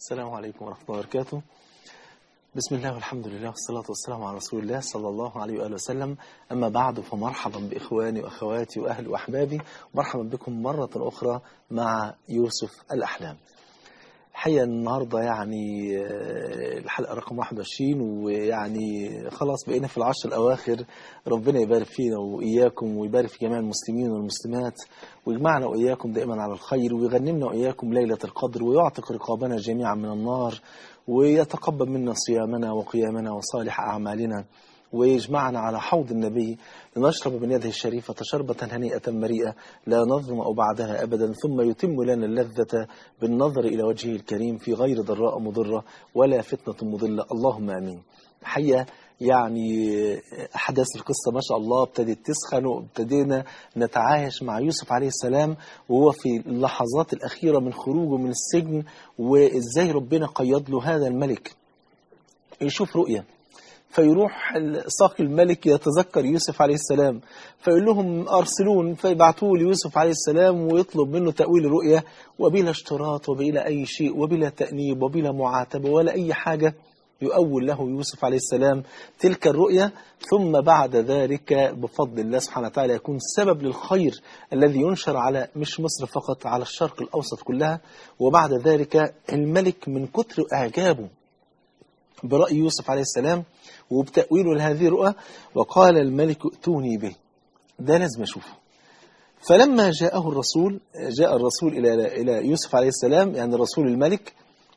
السلام عليكم ورحمة الله وبركاته بسم الله والحمد لله والصلاة والسلام على رسول الله صلى الله عليه وآله وسلم أما بعد فمرحبا بإخواني وأخواتي وأهلي وأحبابي مرحبا بكم مرة أخرى مع يوسف الأحلام الحقيقة النهاردة يعني آه، الحلقة رقم 21 ويعني خلاص بقينا في العشر الأواخر ربنا يبارك فينا وإياكم ويبارك في جميع المسلمين والمسلمات ويجمعنا وإياكم دائما على الخير ويغنمنا وإياكم ليلة القدر ويعتق رقابنا جميعا من النار ويتقبل منا صيامنا وقيامنا وصالح أعمالنا ويجمعنا على حوض النبي لنشرب من يده الشريفة شربة هنيئة مريئة لا نظمأ بعدها أبدا ثم يتم لنا اللذة بالنظر إلى وجهه الكريم في غير ضراء مضرة ولا فتنة مضلة اللهم آمين حقيقة يعني أحداث القصة ما شاء الله ابتدت تسخن وابتدينا نتعايش مع يوسف عليه السلام وهو في اللحظات الأخيرة من خروجه من السجن وإزاي ربنا قيض له هذا الملك يشوف رؤية فيروح ساقي الملك يتذكر يوسف عليه السلام فيقول لهم أرسلون فيبعتوه ليوسف عليه السلام ويطلب منه تأويل الرؤية وبلا اشتراط وبلا أي شيء وبلا تأنيب وبلا معاتبة ولا أي حاجة يؤول له يوسف عليه السلام تلك الرؤية ثم بعد ذلك بفضل الله سبحانه وتعالى يكون سبب للخير الذي ينشر على مش مصر فقط على الشرق الأوسط كلها وبعد ذلك الملك من كتر إعجابه برأي يوسف عليه السلام وبتأويله لهذه الرؤى وقال الملك ائتوني به ده لازم أشوفه فلما جاءه الرسول جاء الرسول إلى إلى يوسف عليه السلام يعني الرسول الملك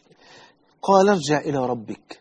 قال ارجع إلى ربك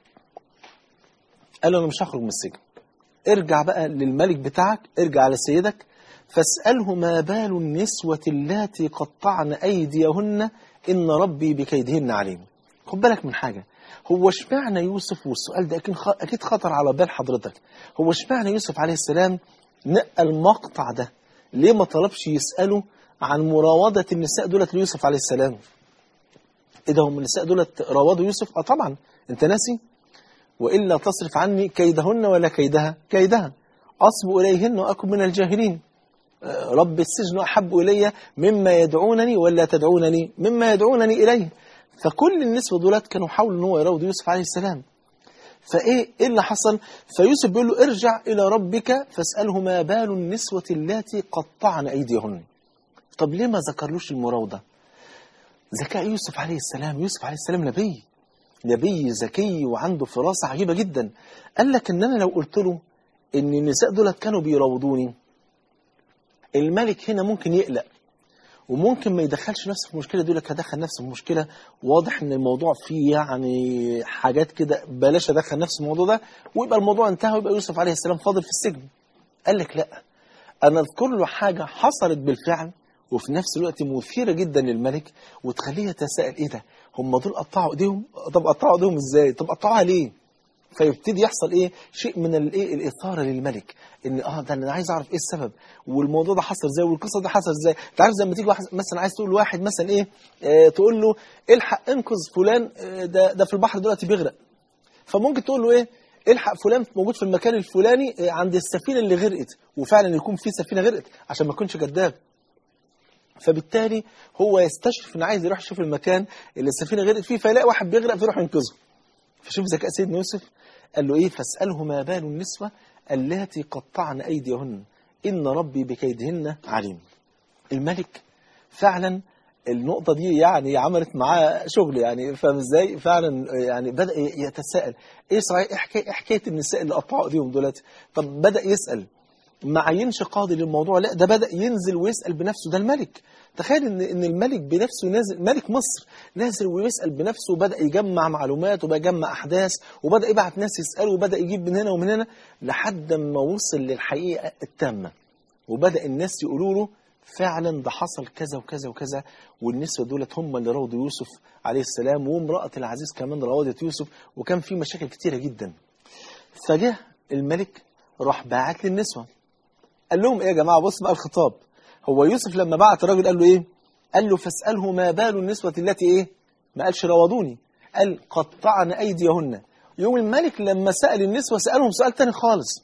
قال له أنا مش هخرج من السجن ارجع بقى للملك بتاعك ارجع على سيدك فاسأله ما بال النسوة اللاتي قطعن أيديهن إن ربي بكيدهن عليم خد بالك من حاجة هو اشمعنى يوسف والسؤال ده أكيد أكيد خطر على بال حضرتك هو اشمعنى يوسف عليه السلام نقى المقطع ده ليه ما طلبش يسأله عن مراودة النساء دولت ليوسف عليه السلام ايه ده هم النساء دولت راودوا يوسف اه طبعا انت ناسي والا تصرف عني كيدهن ولا كيدها كيدها اصب اليهن واكن من الجاهلين آه، رب السجن احب الي مما يدعونني ولا تدعونني مما يدعونني اليه فكل النسوة دولت كانوا حاولوا ان هو يراود يوسف عليه السلام فايه ايه اللي حصل فيوسف بيقول له ارجع الى ربك فاساله ما بال النسوة اللاتي قطعن ايديهن طب ليه ما ذكرلوش المراوده ذكاء يوسف عليه السلام يوسف عليه السلام نبي نبي ذكي وعنده فراسة عجيبة جدا قال لك ان انا لو قلت له ان النساء دولت كانوا بيراودوني الملك هنا ممكن يقلق وممكن ما يدخلش نفسه في مشكلة دول هدخل نفسه في مشكلة واضح ان الموضوع فيه يعني حاجات كده بلاش ادخل نفسي في الموضوع ده ويبقى الموضوع انتهى ويبقى يوسف عليه السلام فاضل في السجن قال لك لا انا اذكر له حاجة حصلت بالفعل وفي نفس الوقت مثيرة جدا للملك وتخليه يتساءل ايه ده هم دول قطعوا ايديهم طب قطعوا ايديهم ازاي طب قطعوها ليه فيبتدي يحصل ايه شيء من الايه الاثاره للملك ان اه ده انا عايز اعرف ايه السبب والموضوع ده حصل ازاي والقصه دي حصل ازاي انت عارف لما تيجي واحد مثلا عايز تقول لواحد مثلا ايه آه تقول له الحق انقذ فلان آه ده ده في البحر دلوقتي بيغرق فممكن تقول له ايه الحق فلان موجود في المكان الفلاني آه عند السفينه اللي غرقت وفعلا يكون في سفينه غرقت عشان ما يكونش كذاب فبالتالي هو يستشرف ان عايز يروح يشوف المكان اللي السفينه غرقت فيه فيلاقي واحد بيغرق فيروح ينقذه فشوف ذكاء سيدنا يوسف قال له ايه فاساله ما بال النسوه اللاتي قطعن ايديهن ان ربي بكيدهن عليم الملك فعلا النقطه دي يعني عملت معاه شغل يعني فاهم ازاي فعلا يعني بدا يتساءل ايه صحيح ايه حكايه إيه حكايه النساء اللي قطعوا ايديهم دولت طب بدا يسال ما عينش قاضي للموضوع لا ده بدأ ينزل ويسأل بنفسه ده الملك تخيل ان ان الملك بنفسه نازل ملك مصر نازل ويسأل بنفسه وبدأ يجمع معلومات وبدأ يجمع أحداث وبدأ يبعت ناس يسألوا وبدأ يجيب من هنا ومن هنا لحد ما وصل للحقيقة التامة وبدأ الناس يقولوا له فعلا ده حصل كذا وكذا وكذا والنسوة دولت هم اللي راودوا يوسف عليه السلام وامرأة العزيز كمان راودت يوسف وكان في مشاكل كتيرة جدا فجه الملك راح باعت للنسوة قال لهم ايه يا جماعه بص بقى الخطاب هو يوسف لما بعت الراجل قال له ايه قال له فاساله ما بال النسوه التي ايه ما قالش راودوني قال قطعن ايديهن يوم الملك لما سال النسوه سالهم سؤال تاني خالص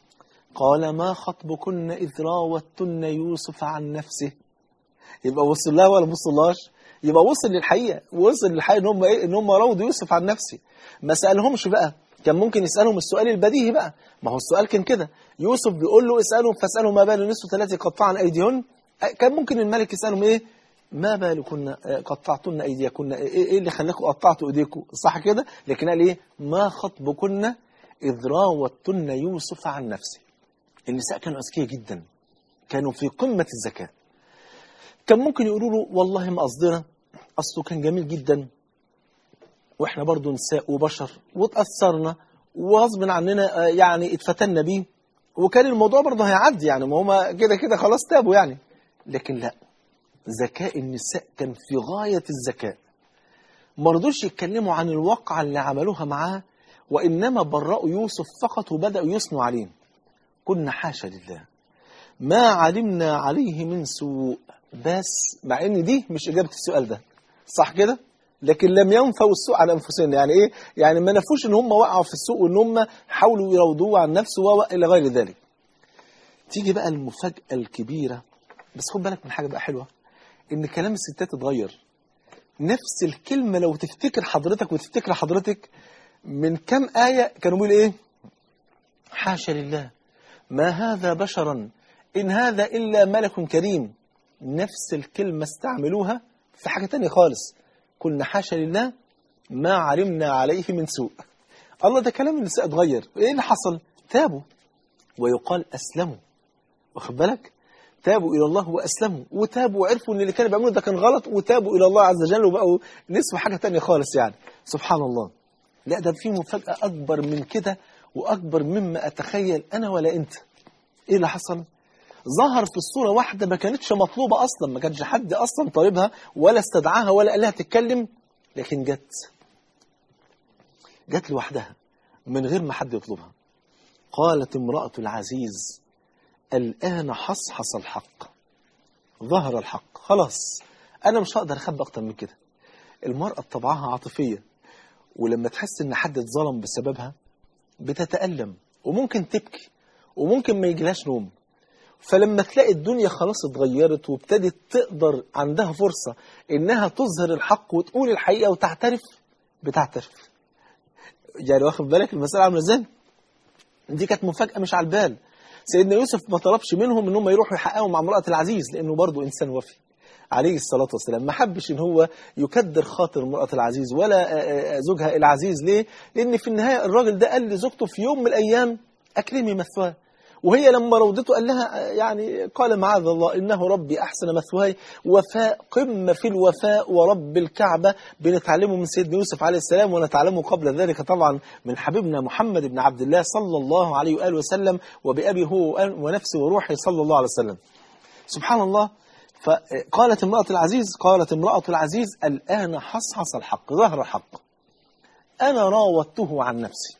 قال ما خطبكن اذ راوتن يوسف عن نفسه يبقى بص لها ولا بص لهاش يبقى وصل للحقيقه وصل للحقيقه ان هم ايه ان هم راودوا يوسف عن نفسه ما سالهمش بقى كان ممكن يسالهم السؤال البديهي بقى ما هو السؤال كان كده يوسف بيقول له اسالهم فاسالوا ما بال النسوة التي قطعن ايديهن كان ممكن الملك يسالهم ايه ما بالكن قطعتن ايديكن ايه إيه اللي خلاكم قطعتوا ايديكم صح كده لكن قال ايه ما خطبكن اذ راوتن يوسف عن نفسه النساء كانوا اذكياء جدا كانوا في قمه الذكاء كان ممكن يقولوا له والله ما قصدنا اصله كان جميل جدا واحنا برضو نساء وبشر وتاثرنا وغصب عننا آه، يعني اتفتنا بيه وكان الموضوع برضه هيعدي يعني ما هما كده كده خلاص تابوا يعني لكن لا ذكاء النساء كان في غاية الذكاء ما رضوش يتكلموا عن الواقعة اللي عملوها معاه وإنما برأوا يوسف فقط وبدأوا يثنوا عليه كنا حاشا لله ما علمنا عليه من سوء بس مع ان دي مش اجابه السؤال ده صح كده لكن لم ينفوا السوء على انفسهم يعني ايه يعني ما نفوش ان هم وقعوا في السوء وان هم حاولوا يراودوه عن نفسه والى غير ذلك تيجي بقى المفاجاه الكبيره بس خد بالك من حاجه بقى حلوه ان كلام الستات اتغير نفس الكلمه لو تفتكر حضرتك وتفتكر حضرتك من كم ايه كانوا بيقولوا ايه حاشا لله ما هذا بشرا إن هذا إلا ملك كريم نفس الكلمة استعملوها في حاجة تانية خالص قلنا حاشا لله ما علمنا عليه من سوء الله ده كلام النساء اتغير ايه اللي حصل تابوا ويقال أسلموا واخد بالك تابوا إلى الله وأسلموا وتابوا وعرفوا إن اللي كانوا بيعملوا ده كان غلط وتابوا إلى الله عز وجل وبقوا نسوا حاجة تانية خالص يعني سبحان الله لا ده في مفاجأة أكبر من كده وأكبر مما أتخيل أنا ولا أنت إيه اللي حصل؟ ظهر في الصورة واحدة ما كانتش مطلوبة أصلا ما كانش حد أصلا طالبها ولا استدعاها ولا قال لها تتكلم لكن جت جت لوحدها من غير ما حد يطلبها قالت امرأة العزيز الآن حصحص الحق ظهر الحق خلاص أنا مش هقدر أخبي أكتر من كده المرأة طبعها عاطفية ولما تحس إن حد اتظلم بسببها بتتألم وممكن تبكي وممكن ما يجيلهاش نوم فلما تلاقي الدنيا خلاص اتغيرت وابتدت تقدر عندها فرصة انها تظهر الحق وتقول الحقيقة وتعترف بتعترف يعني واخد بالك المسألة عاملة ازاي دي كانت مفاجأة مش على البال سيدنا يوسف ما طلبش منهم ان هم يروحوا يحققوا مع امرأة العزيز لانه برضه انسان وفي عليه الصلاة والسلام ما حبش ان هو يكدر خاطر امرأة العزيز ولا زوجها العزيز ليه لان في النهاية الراجل ده قال لزوجته في يوم من الايام اكرمي مثواه وهي لما روضته قال لها يعني قال معاذ الله إنه ربي أحسن مثواي وفاء قمة في الوفاء ورب الكعبة بنتعلمه من سيدنا يوسف عليه السلام ونتعلمه قبل ذلك طبعا من حبيبنا محمد بن عبد الله صلى الله عليه وآله وسلم وبأبي هو ونفسه وروحه صلى الله عليه وسلم سبحان الله فقالت امرأة العزيز قالت امرأة العزيز الآن حصحص الحق ظهر الحق أنا راودته عن نفسي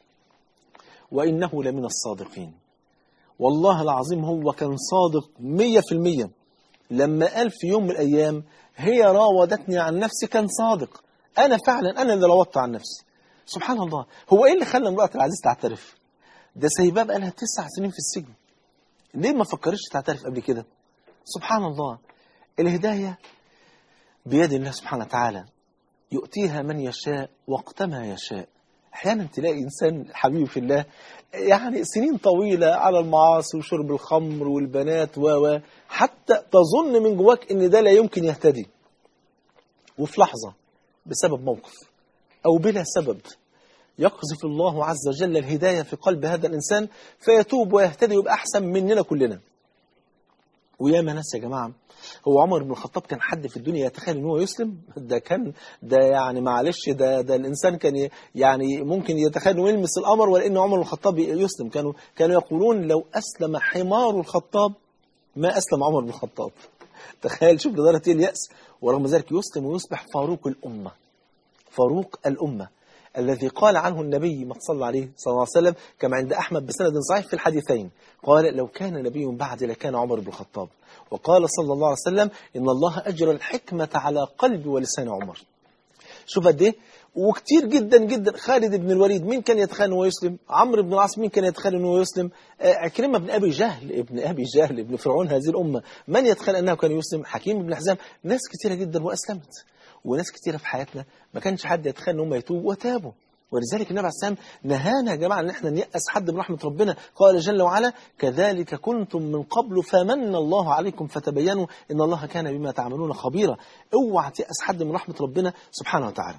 وإنه لمن الصادقين والله العظيم هو كان صادق مية في المية لما قال في يوم من الأيام هي راودتني عن نفسي كان صادق أنا فعلا أنا اللي راودت عن نفسي سبحان الله هو إيه اللي خلى امرأة العزيز تعترف ده سايباه بقى لها تسع سنين في السجن ليه ما فكرش تعترف قبل كده سبحان الله الهداية بيد الله سبحانه وتعالى يؤتيها من يشاء وقت ما يشاء احيانا تلاقي انسان حبيبي في الله يعني سنين طويله على المعاصي وشرب الخمر والبنات و حتى تظن من جواك ان ده لا يمكن يهتدي وفي لحظه بسبب موقف او بلا سبب يقذف الله عز وجل الهدايه في قلب هذا الانسان فيتوب ويهتدي ويبقى احسن مننا كلنا وياما ناس يا جماعه هو عمر بن الخطاب كان حد في الدنيا يتخيل ان هو يسلم ده كان ده يعني معلش ده ده الانسان كان يعني ممكن يتخيل انه يلمس الامر ولان عمر بن الخطاب يسلم كانوا كانوا يقولون لو اسلم حمار الخطاب ما اسلم عمر بن الخطاب تخيل شوف لدرجه ايه الياس ورغم ذلك يسلم ويصبح فاروق الامه فاروق الامه الذي قال عنه النبي ما صلى عليه صلى الله عليه وسلم كما عند أحمد بسند صحيح في الحديثين قال لو كان نبي بعد لكان عمر بن الخطاب وقال صلى الله عليه وسلم إن الله أجرى الحكمة على قلب ولسان عمر شوف قد ايه وكتير جدا جدا خالد بن الوليد مين كان يتخيل انه يسلم عمرو بن العاص مين كان يتخيل انه يسلم آه، عكرمه بن ابي جهل ابن ابي جهل ابن فرعون هذه الامه من يتخيل انه كان يسلم حكيم بن حزام ناس كتيره جدا واسلمت وناس كتيره في حياتنا ما كانش حد يتخيل ان هم يتوبوا وتابوا ولذلك النبي عليه السلام نهانا يا جماعه ان احنا نيأس حد من رحمه ربنا قال جل وعلا كذلك كنتم من قبل فمن الله عليكم فتبينوا ان الله كان بما تعملون خبيرا اوعى تيأس حد من رحمه ربنا سبحانه وتعالى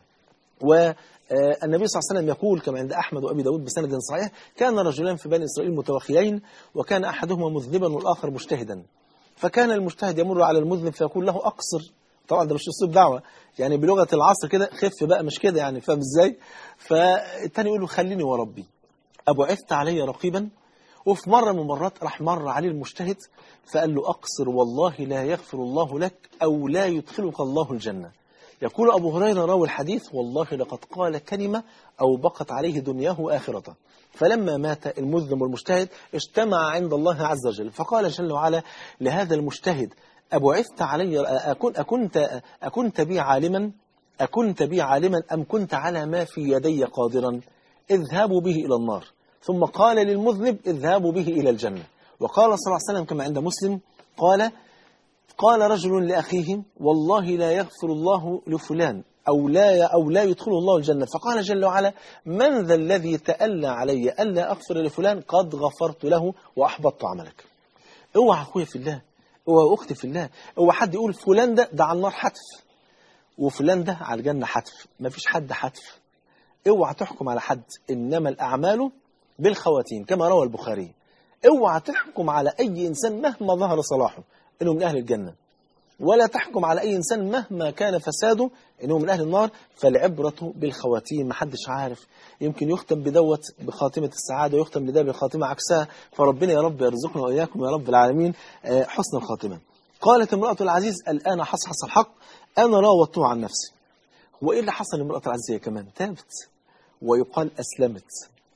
والنبي صلى الله عليه وسلم يقول كما عند أحمد وأبي داود بسند صحيح كان رجلان في بني إسرائيل متوخيين وكان أحدهما مذنبا والآخر مجتهدا فكان المجتهد يمر على المذنب فيقول له أقصر طبعا ده مش اسلوب دعوه يعني بلغه العصر كده خف بقى مش كده يعني فاهم ازاي فالتاني يقول له خليني وربي ابعثت علي رقيبا وفي مرة من المرات راح مر عليه المجتهد فقال له أقصر والله لا يغفر الله لك أو لا يدخلك الله الجنة يقول أبو هريرة راوي الحديث والله لقد قال كلمة أو بقت عليه دنياه وآخرته فلما مات المذنب والمجتهد اجتمع عند الله عز وجل فقال جل وعلا لهذا المجتهد أبعثت علي أكن أكنت, أكنت بي عالما أكنت بي عالما أم كنت على ما في يدي قادرا اذهبوا به إلى النار ثم قال للمذنب اذهبوا به إلى الجنة وقال صلى الله عليه وسلم كما عند مسلم قال قال رجل لأخيه والله لا يغفر الله لفلان أو لا أو لا يدخله الله الجنة فقال جل وعلا من ذا الذي تألى علي ألا أغفر لفلان قد غفرت له وأحبطت عملك اوعى أخويا في الله اوعى أختي في الله اوعى حد يقول فلان ده ده على النار حتف وفلان ده على الجنة حتف مفيش حد حتف اوعى تحكم على حد إنما الأعمال بالخواتيم كما روى البخاري اوعى تحكم على أي إنسان مهما ظهر صلاحه إنه من أهل الجنة ولا تحكم على أي إنسان مهما كان فساده إنه من أهل النار فالعبرة بالخواتيم محدش عارف يمكن يختم بدوت بخاتمة السعادة ويختم بده بخاتمة عكسها فربنا يا رب يرزقنا وإياكم يا رب العالمين حسن الخاتمة قالت امرأة العزيز الآن حصحص الحق أنا راودته عن نفسي وإيه اللي حصل لامرأة العزيز كمان تابت ويقال أسلمت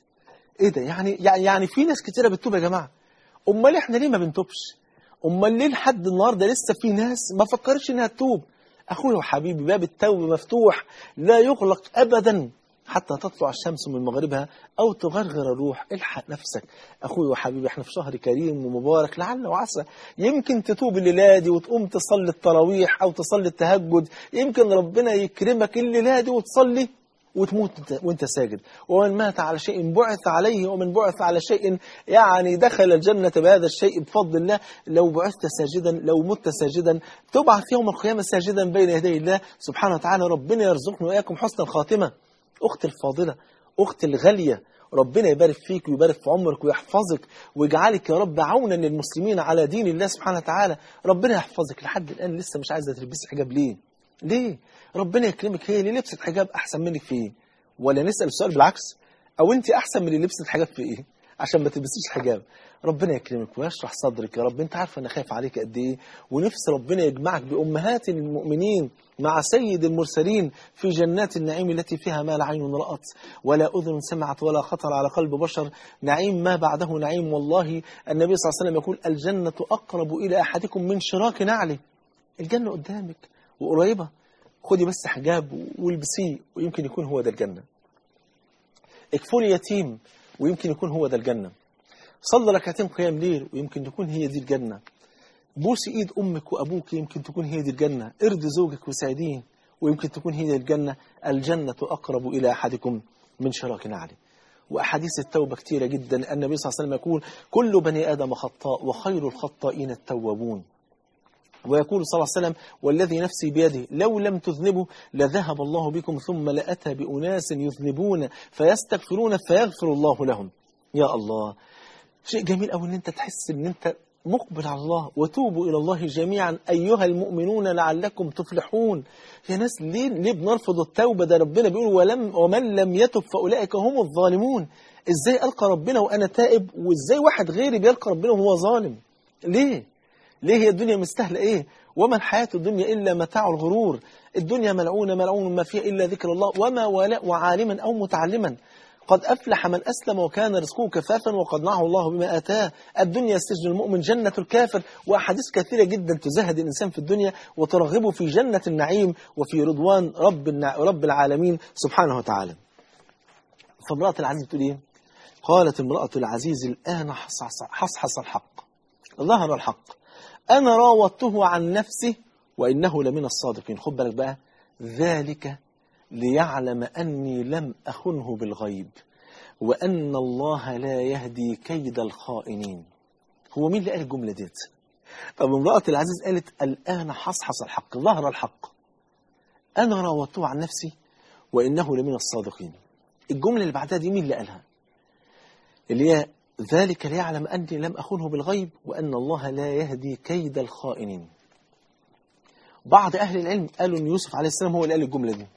إيه ده يعني يعني في ناس كتيرة بتتوب يا جماعة أمال إحنا ليه ما بنتوبش امال ليه لحد النهارده لسه في ناس ما فكرش انها تتوب اخويا وحبيبي باب التوبه مفتوح لا يغلق ابدا حتى تطلع الشمس من مغربها او تغرغر الروح الحق نفسك اخويا وحبيبي احنا في شهر كريم ومبارك لعل وعسى يمكن تتوب الليله دي وتقوم تصلي التراويح او تصلي التهجد يمكن ربنا يكرمك الليله دي وتصلي وتموت وانت ساجد ومن مات على شيء بعث عليه ومن بعث على شيء يعني دخل الجنة بهذا الشيء بفضل الله لو بعثت ساجدا لو مت ساجدا تبعث يوم القيامة ساجدا بين يدي الله سبحانه وتعالى ربنا يرزقنا وإياكم حسن الخاتمة أختي الفاضلة أختي الغالية ربنا يبارك فيك ويبارك في عمرك ويحفظك ويجعلك يا رب عونا للمسلمين على دين الله سبحانه وتعالى ربنا يحفظك لحد الآن لسه مش عايزة تلبسي حجاب ليه ليه ربنا يكرمك هي اللي لبست حجاب احسن منك في ايه ولا نسال السؤال بالعكس او انت احسن من اللي لبست حجاب في ايه عشان ما تلبسيش حجاب ربنا يكرمك ويشرح صدرك يا رب انت عارفه انا خايف عليك قد ايه ونفسي ربنا يجمعك بامهات المؤمنين مع سيد المرسلين في جنات النعيم التي فيها ما لا عين رأت ولا أذن سمعت ولا خطر على قلب بشر نعيم ما بعده نعيم والله النبي صلى الله عليه وسلم يقول الجنة أقرب إلى أحدكم من شراك نعله الجنة قدامك وقريبة خدي بس حجاب والبسيه ويمكن يكون هو ده الجنة اكفلي يتيم ويمكن يكون هو ده الجنة صلى ركعتين قيام ليل ويمكن تكون هي دي الجنة بوسي ايد امك وابوك يمكن تكون هي دي الجنة ارضي زوجك وساعديه ويمكن تكون هي دي الجنة الجنة اقرب الى احدكم من شراك نعله واحاديث التوبة كثيرة جدا النبي صلى الله عليه وسلم يقول كل بني ادم خطاء وخير الخطائين التوابون ويقول صلى الله عليه وسلم والذي نفسي بيده لو لم تذنبوا لذهب الله بكم ثم لأتى بأناس يذنبون فيستغفرون فيغفر الله لهم يا الله شيء جميل أوي أن أنت تحس أن أنت مقبل على الله وتوبوا إلى الله جميعا أيها المؤمنون لعلكم تفلحون يا ناس ليه, ليه بنرفض التوبة ده ربنا بيقول ولم ومن لم يتب فأولئك هم الظالمون إزاي ألقى ربنا وأنا تائب وإزاي واحد غيري بيلقى ربنا وهو ظالم ليه ليه هي الدنيا مستاهله ايه وما الحياة الدنيا إلا متاع الغرور الدنيا ملعونة ملعون ما فيها إلا ذكر الله وما ولاء وعالما أو متعلما قد أفلح من أسلم وكان رزقه كفافا وقنعه الله بما آتاه الدنيا سجن المؤمن جنة الكافر وأحاديث كثيرة جدا تزهد الإنسان في الدنيا وترغبه في جنة النعيم وفي رضوان رب, النع... رب العالمين سبحانه وتعالى فامرأة العزيز بتقول إيه؟ قالت امرأة العزيز الآن حصحص, حصحص الحق ظهر الحق أنا راودته عن نفسه وإنه لمن الصادقين خد بالك بقى ذلك ليعلم أني لم أخنه بالغيب وأن الله لا يهدي كيد الخائنين هو مين اللي قال الجملة ديت طب امرأة العزيز قالت الآن حصحص الحق ظهر الحق أنا راودته عن نفسي وإنه لمن الصادقين الجملة اللي بعدها دي مين اللي قالها اللي هي ذلك ليعلم أني لم أخنه بالغيب وأن الله لا يهدي كيد الخائنين بعض أهل العلم قالوا أن يوسف عليه السلام هو اللي قال الجملة دي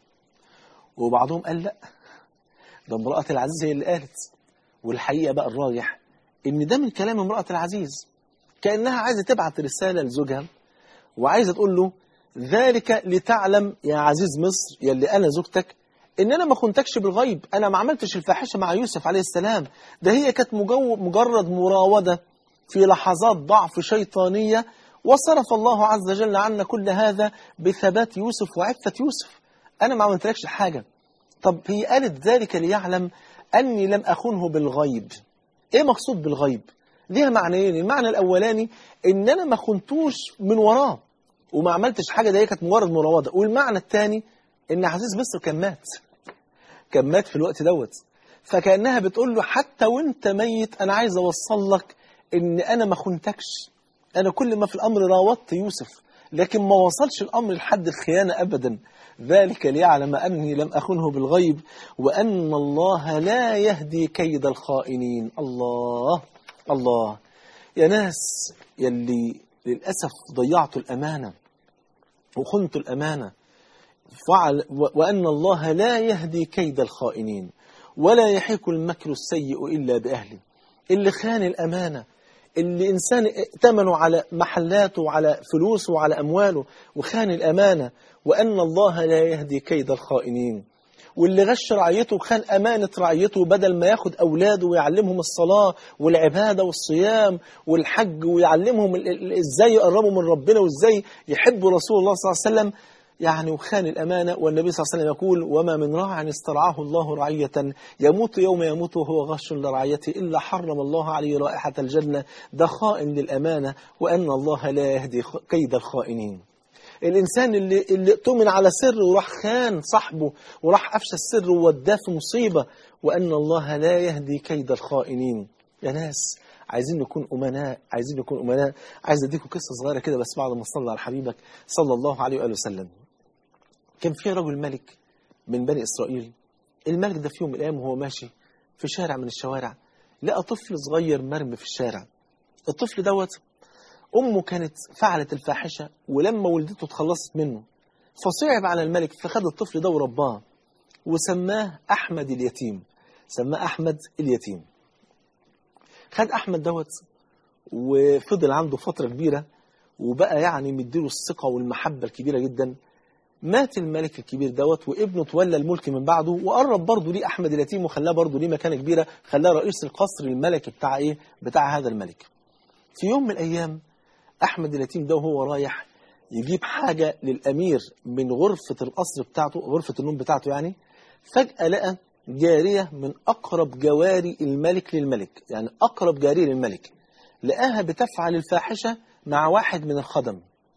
وبعضهم قال لا ده امرأة العزيز هي اللي قالت والحقيقة بقى الراجح ان ده من كلام امرأة العزيز كأنها عايزة تبعت رسالة لزوجها وعايزة تقول له ذلك لتعلم يا عزيز مصر يا اللي أنا زوجتك ان انا ما خنتكش بالغيب انا ما عملتش الفاحشه مع يوسف عليه السلام ده هي كانت مجو مجرد مراوده في لحظات ضعف شيطانيه وصرف الله عز وجل عنا كل هذا بثبات يوسف وعفه يوسف انا ما عملتلكش حاجه طب هي قالت ذلك ليعلم اني لم اخنه بالغيب ايه مقصود بالغيب ليها معنيين المعنى الاولاني ان انا ما خنتوش من وراه وما عملتش حاجه ده هي كانت مجرد مراوده والمعنى الثاني ان عزيز مصر كان مات كان مات في الوقت دوت فكانها بتقول له حتى وانت ميت انا عايز اوصل لك ان انا ما خنتكش انا كل ما في الامر راودت يوسف لكن ما وصلش الامر لحد الخيانه ابدا ذلك ليعلم اني لم اخنه بالغيب وان الله لا يهدي كيد الخائنين الله الله يا ناس يلي للاسف ضيعتوا الامانه وخنتوا الامانه فعل وأن الله لا يهدي كيد الخائنين ولا يحيك المكر السيء إلا بأهله اللي خان الأمانة اللي إنسان ائتمنوا على محلاته وعلى فلوسه وعلى أمواله وخان الأمانة وأن الله لا يهدي كيد الخائنين واللي غش رعيته وخان أمانة رعيته بدل ما ياخد أولاده ويعلمهم الصلاة والعبادة والصيام والحج ويعلمهم إزاي يقربوا من ربنا وإزاي يحبوا رسول الله صلى الله عليه وسلم يعني وخان الأمانة والنبي صلى الله عليه وسلم يقول وما من راع استرعاه الله رعية يموت يوم يموت وهو غش لرعيته إلا حرم الله عليه رائحة الجنة ده خائن للأمانة وأن الله لا يهدي كيد الخائنين الإنسان اللي, اللي اؤتمن على سر وراح خان صاحبه وراح أفشى السر ووداه في مصيبة وأن الله لا يهدي كيد الخائنين يا ناس عايزين نكون أمناء عايزين نكون أمناء عايز أديكم قصة صغيرة كده بس بعد ما صلى على حبيبك صلى الله عليه وآله وسلم كان في رجل ملك من بني إسرائيل الملك ده في يوم من الأيام وهو ماشي في شارع من الشوارع لقى طفل صغير مرمي في الشارع الطفل دوت أمه كانت فعلت الفاحشة ولما ولدته اتخلصت منه فصعب على الملك فخد الطفل ده ورباه وسماه أحمد اليتيم سماه أحمد اليتيم خد أحمد دوت وفضل عنده فترة كبيرة وبقى يعني مديله الثقة والمحبة الكبيرة جدا مات الملك الكبير دوت وابنه تولى الملك من بعده وقرب برضه ليه احمد اليتيم وخلاه برضه ليه مكانه كبيره خلاه رئيس القصر الملكي بتاع ايه بتاع هذا الملك في يوم من الايام احمد اليتيم ده وهو رايح يجيب حاجه للامير من غرفه القصر بتاعته غرفه النوم بتاعته يعني فجاه لقى جاريه من اقرب جواري الملك للملك يعني اقرب جاريه للملك لقاها بتفعل الفاحشه مع واحد من الخدم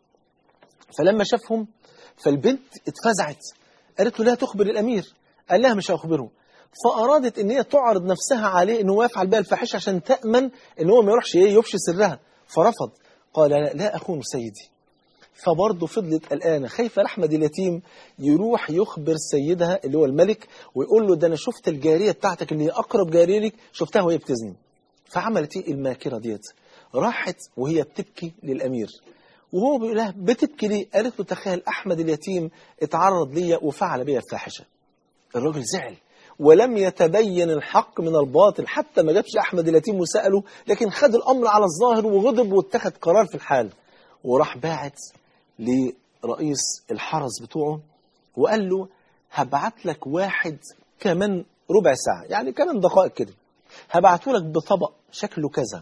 فلما شافهم فالبنت اتفزعت قالت له لا تخبر الأمير قال لها مش هخبره فأرادت ان هي تعرض نفسها عليه ان هو يفعل بها الفاحشه عشان تأمن ان هو ما يروحش ايه يفشي سرها فرفض قال لا, لا أخون سيدي فبرضه فضلت قلقانه خايفه احمد اليتيم يروح يخبر سيدها اللي هو الملك ويقول له ده انا شفت الجاريه بتاعتك اللي هي اقرب جاريه لك شفتها وهي بتزني فعملت ايه الماكره ديت راحت وهي بتبكي للامير وهو بيقول لها بتبكي ليه؟ قالت له تخيل أحمد اليتيم اتعرض ليا وفعل بيا الفاحشة الراجل زعل ولم يتبين الحق من الباطل حتى ما جابش أحمد اليتيم وسأله لكن خد الأمر على الظاهر وغضب واتخذ قرار في الحال وراح باعت لرئيس الحرس بتوعه وقال له هبعت لك واحد كمان ربع ساعة يعني كمان دقائق كده هبعته لك بطبق شكله كذا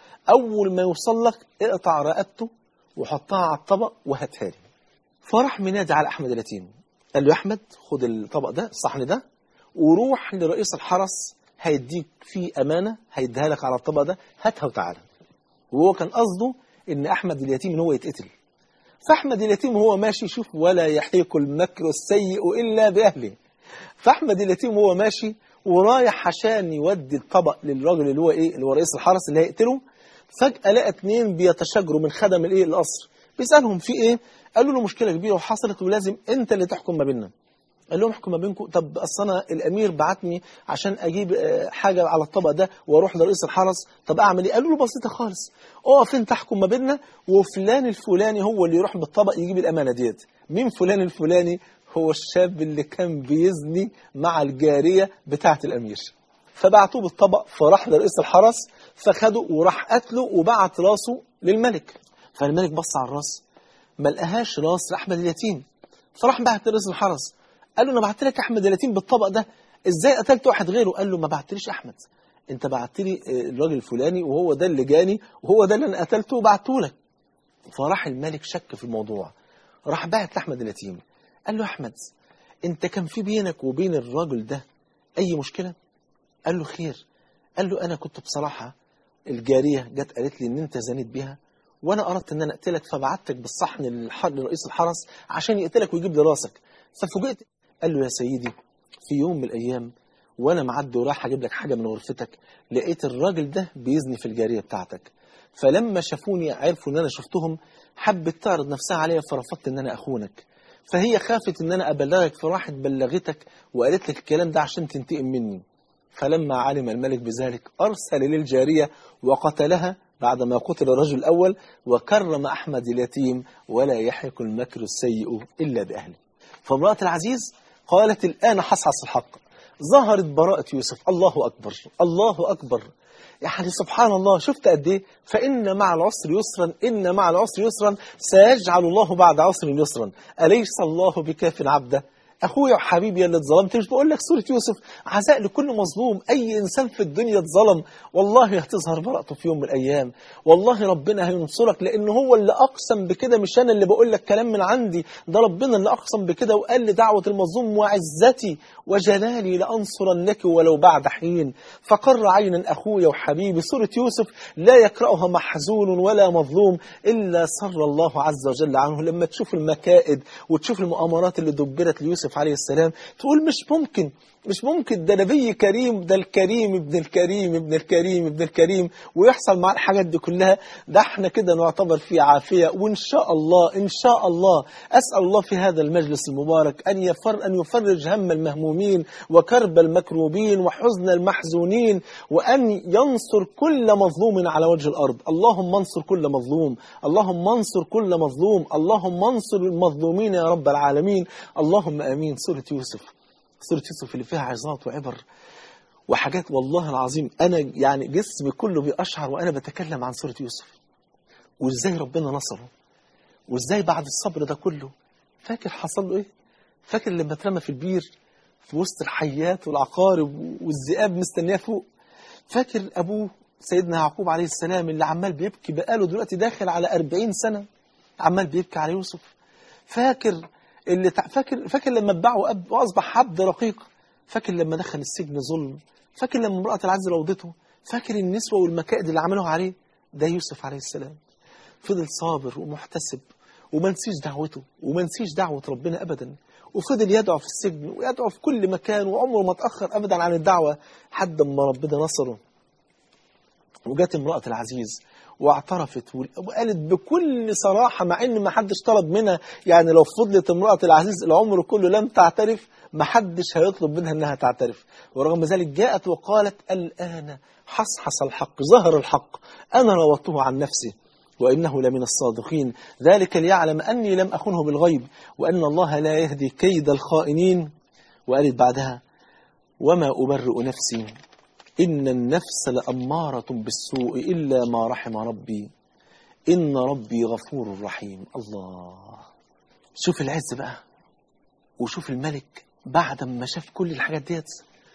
أول ما يوصل لك اقطع رقبته وحطها على الطبق وهاتها لي فراح منادي على أحمد اليتيم قال له يا أحمد خد الطبق ده الصحن ده وروح لرئيس الحرس هيديك فيه أمانة هيديها لك على الطبق ده هاتها وتعالى وهو كان قصده إن أحمد اليتيم إن هو يتقتل فأحمد اليتيم وهو ماشي شوف ولا يحيق المكر السيء إلا بأهله فأحمد اليتيم وهو ماشي ورايح عشان يودي الطبق للراجل اللي هو إيه اللي هو رئيس الحرس اللي هيقتله فجأة لقى اتنين بيتشاجروا من خدم الإيه القصر بيسألهم في إيه قالوا له مشكلة كبيرة وحصلت ولازم أنت اللي تحكم ما بيننا قال لهم احكم ما بينكم طب اصل انا الامير بعتني عشان اجيب آه، حاجه على الطبق ده واروح لرئيس الحرس طب اعمل ايه قالوا له بسيطه خالص اقف انت احكم ما بيننا وفلان الفلاني هو اللي يروح بالطبق يجيب الامانه ديت مين فلان الفلاني هو الشاب اللي كان بيزني مع الجاريه بتاعه الامير فبعتوه بالطبق فراح لرئيس الحرس فخده وراح قتله وبعت راسه للملك فالملك بص على الراس ما لقاهاش راس احمد اليتيم فراح بعت لرئيس الحرس قال له انا بعت لك احمد اليتيم بالطبق ده ازاي قتلت واحد غيره قال له ما بعتليش احمد انت بعت لي آه، الراجل الفلاني وهو ده اللي جاني وهو ده اللي انا قتلته وبعته لك فراح الملك شك في الموضوع راح بعت لاحمد اليتيم قال له احمد انت كان في بينك وبين الراجل ده اي مشكله قال له خير قال له انا كنت بصراحه الجاريه جت قالت لي ان انت زنيت بيها وانا اردت ان انا اقتلك فبعتك بالصحن للح- لرئيس الحرس عشان يقتلك ويجيب لي راسك ففوجئت قال له يا سيدي في يوم من الايام وانا معدي ورايح اجيب لك حاجه من غرفتك لقيت الراجل ده بيزني في الجاريه بتاعتك فلما شافوني عرفوا ان انا شفتهم حبت تعرض نفسها عليا فرفضت ان انا اخونك فهي خافت ان انا ابلغك فراحت بلغتك وقالت لك الكلام ده عشان تنتقم مني فلما علم الملك بذلك أرسل للجارية وقتلها بعدما قتل الرجل الأول وكرم أحمد اليتيم ولا يحيق المكر السيء إلا بأهله فامرأة العزيز قالت الآن حصحص الحق ظهرت براءة يوسف الله أكبر الله أكبر يعني سبحان الله شفت قد ايه فإن مع العسر يسرا إن مع العسر يسرا سيجعل الله بعد عسر يسرا أليس الله بكاف عبده اخويا وحبيبي اللي اتظلمت مش بقول لك سوره يوسف عزاء لكل مظلوم اي انسان في الدنيا اتظلم والله هتظهر براءته في يوم من الايام والله ربنا هينصرك لان هو اللي اقسم بكده مش انا اللي بقول لك كلام من عندي ده ربنا اللي اقسم بكده وقال لي دعوه المظلوم وعزتي وجلالي لانصرنك ولو بعد حين فقر عينا اخويا وحبيبي سوره يوسف لا يقراها محزون ولا مظلوم الا سر الله عز وجل عنه لما تشوف المكائد وتشوف المؤامرات اللي دبرت ليوسف عليه السلام تقول مش ممكن مش ممكن ده نبي كريم ده الكريم ابن الكريم ابن الكريم ابن الكريم ويحصل معاه الحاجات دي كلها ده احنا كده نعتبر في عافية وإن شاء الله إن شاء الله أسأل الله في هذا المجلس المبارك أن يفر أن يفرج هم المهمومين وكرب المكروبين وحزن المحزونين وأن ينصر كل مظلوم على وجه الأرض اللهم انصر كل مظلوم اللهم انصر كل مظلوم اللهم انصر المظلومين يا رب العالمين اللهم آمين سورة يوسف سورة يوسف اللي فيها عظات وعبر وحاجات والله العظيم أنا يعني جسمي كله بيقشعر وأنا بتكلم عن سورة يوسف وإزاي ربنا نصره وإزاي بعد الصبر ده كله فاكر حصل له إيه؟ فاكر لما اترمى في البير في وسط الحيات والعقارب والذئاب مستنياه فوق فاكر أبوه سيدنا يعقوب عليه السلام اللي عمال بيبكي بقاله دلوقتي داخل على أربعين سنة عمال بيبكي على يوسف فاكر اللي تع... فاكر فاكر لما اتباعه أب واصبح عبد رقيق فاكر لما دخل السجن ظلم فاكر لما امرأة العز راودته فاكر النسوة والمكائد اللي عملوها عليه ده يوسف عليه السلام فضل صابر ومحتسب وما نسيش دعوته وما نسيش دعوة ربنا أبدا وفضل يدعو في السجن ويدعو في كل مكان وعمره ما تأخر أبدا عن الدعوة حد ما ربنا نصره وجات امرأة العزيز واعترفت وقالت بكل صراحة مع ان ما حدش طلب منها يعني لو فضلت امرأة العزيز العمر كله لم تعترف ما حدش هيطلب منها انها تعترف ورغم ذلك جاءت وقالت الآن حصحص الحق ظهر الحق أنا راودته عن نفسي وإنه لمن الصادقين ذلك ليعلم أني لم أخنه بالغيب وأن الله لا يهدي كيد الخائنين وقالت بعدها وما أبرئ نفسي إن النفس لأمارة بالسوء إلا ما رحم ربي إن ربي غفور رحيم الله شوف العز بقى وشوف الملك بعد ما شاف كل الحاجات ديت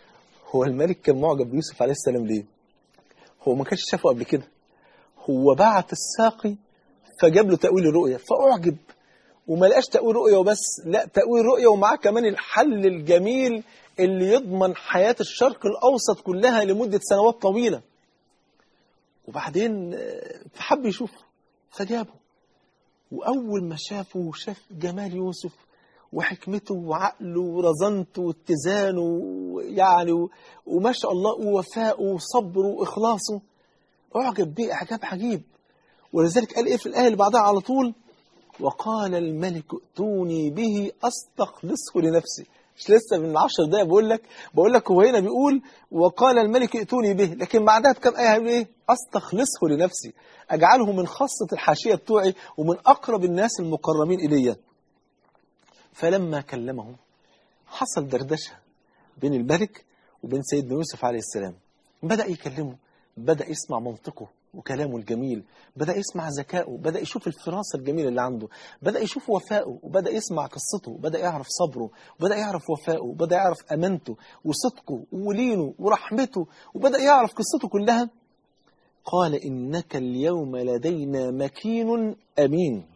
هو الملك كان معجب بيوسف عليه السلام ليه هو ما كانش شافه قبل كده هو بعت الساقي فجاب له تأويل الرؤية فأعجب وما لقاش تأويل رؤية وبس لا تأويل رؤية ومعاه كمان الحل الجميل اللي يضمن حياة الشرق الأوسط كلها لمدة سنوات طويلة وبعدين فحب يشوفه فجابه وأول ما شافه وشاف جمال يوسف وحكمته وعقله ورزنته واتزانه يعني وما شاء الله ووفائه وصبره وإخلاصه أعجب به إعجاب عجيب ولذلك قال إيه في الآية اللي بعدها على طول وقال الملك ائتوني به أستخلصه لنفسي مش لسه من عشر دقايق بقول لك بقول لك هو هنا بيقول وقال الملك ائتوني به لكن بعدها بكم آية هيقول إيه أستخلصه لنفسي أجعله من خاصة الحاشية بتوعي ومن أقرب الناس المقربين إلي فلما كلمه حصل دردشة بين الملك وبين سيدنا يوسف عليه السلام بدأ يكلمه بدأ يسمع منطقه وكلامه الجميل بدأ يسمع ذكائه بدأ يشوف الفراسة الجميلة اللي عنده بدأ يشوف وفائه وبدأ يسمع قصته بدأ يعرف صبره وبدأ يعرف وفائه وبدأ يعرف أمانته وصدقه ولينه ورحمته وبدأ يعرف قصته كلها قال إنك اليوم لدينا مكين أمين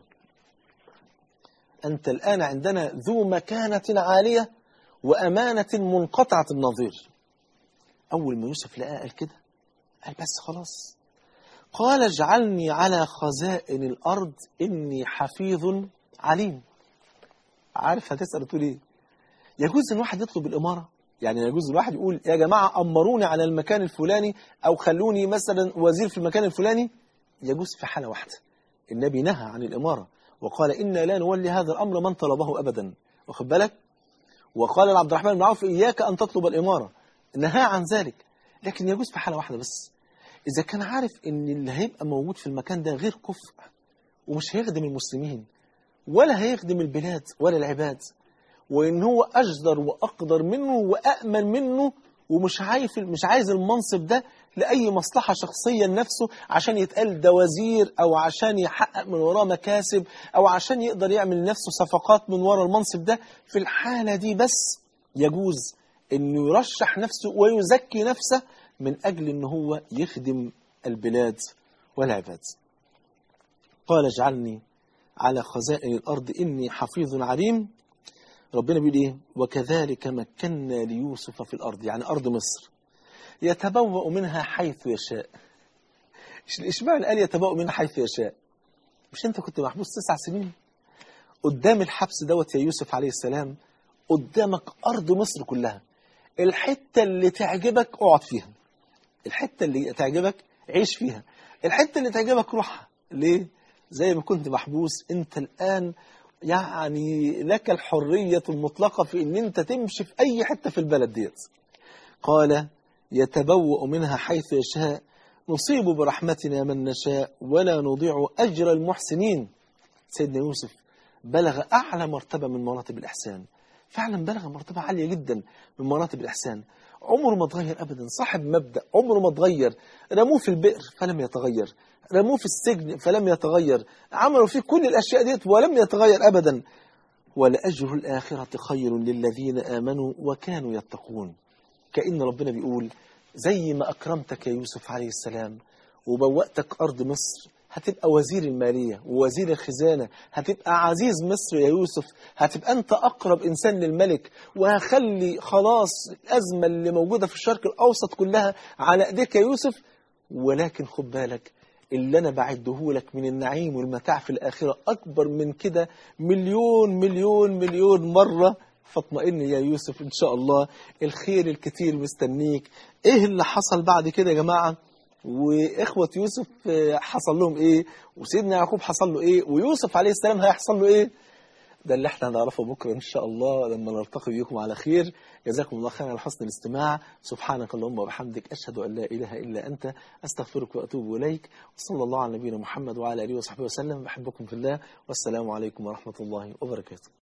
أنت الآن عندنا ذو مكانة عالية وأمانة منقطعة النظير أول ما يوسف لقاه قال كده قال بس خلاص قال اجعلني على خزائن الأرض إني حفيظ عليم عارف هتسأل تقول إيه يجوز إن واحد يطلب الإمارة يعني يجوز الواحد يقول يا جماعة أمروني على المكان الفلاني أو خلوني مثلا وزير في المكان الفلاني يجوز في حالة واحدة النبي نهى عن الإمارة وقال إنا لا نولي هذا الأمر من طلبه أبدا واخد بالك وقال لعبد الرحمن بن عوف إياك أن تطلب الإمارة نهى عن ذلك لكن يجوز في حالة واحدة بس إذا كان عارف إن اللي هيبقى موجود في المكان ده غير كفء ومش هيخدم المسلمين ولا هيخدم البلاد ولا العباد وإن هو أجدر وأقدر منه وأأمن منه ومش عايز مش عايز المنصب ده لأي مصلحة شخصية لنفسه عشان يتقال ده وزير أو عشان يحقق من وراه مكاسب أو عشان يقدر يعمل لنفسه صفقات من ورا المنصب ده في الحالة دي بس يجوز أنه يرشح نفسه ويزكي نفسه من أجل أنه هو يخدم البلاد والعباد قال اجعلني على خزائن الأرض إني حفيظ عليم ربنا بيقول إيه وكذلك مكنا ليوسف في الأرض يعني أرض مصر يتبوأ منها حيث يشاء اشمعنى قال يتبوأ منها حيث يشاء مش أنت كنت محبوس تسع سنين قدام الحبس دوت يا يوسف عليه السلام قدامك أرض مصر كلها الحتة اللي تعجبك اقعد فيها الحتة اللي تعجبك عيش فيها الحتة اللي تعجبك روحها ليه؟ زي ما كنت محبوس انت الآن يعني لك الحرية المطلقة في ان انت تمشي في اي حتة في البلد ديت قال يتبوأ منها حيث يشاء نصيب برحمتنا من نشاء ولا نضيع أجر المحسنين سيدنا يوسف بلغ أعلى مرتبة من مراتب الإحسان فعلا بلغ مرتبة عالية جدا من مراتب الإحسان عمره ما اتغير أبدا صاحب مبدأ عمره ما اتغير رموه في البئر فلم يتغير رموه في السجن فلم يتغير عملوا فيه كل الأشياء ديت ولم يتغير أبدا ولأجر الآخرة خير للذين آمنوا وكانوا يتقون كأن ربنا بيقول زي ما أكرمتك يا يوسف عليه السلام وبوأتك أرض مصر هتبقى وزير المالية ووزير الخزانة هتبقى عزيز مصر يا يوسف هتبقى أنت أقرب إنسان للملك وهخلي خلاص الأزمة اللي موجودة في الشرق الأوسط كلها على إيديك يا يوسف ولكن خد بالك اللي أنا بعده لك من النعيم والمتاع في الآخرة أكبر من كده مليون مليون مليون مرة فاطمئن يا يوسف إن شاء الله الخير الكتير مستنيك إيه اللي حصل بعد كده يا جماعة وإخوة يوسف حصل لهم إيه وسيدنا يعقوب حصل له إيه ويوسف عليه السلام هيحصل له إيه ده اللي احنا هنعرفه بكرة إن شاء الله لما نلتقي بكم على خير جزاكم الله خيرا على حسن الاستماع سبحانك اللهم وبحمدك أشهد أن لا إله إلا أنت أستغفرك وأتوب إليك وصلى الله على نبينا محمد وعلى آله وصحبه وسلم بحبكم في الله والسلام عليكم ورحمة الله وبركاته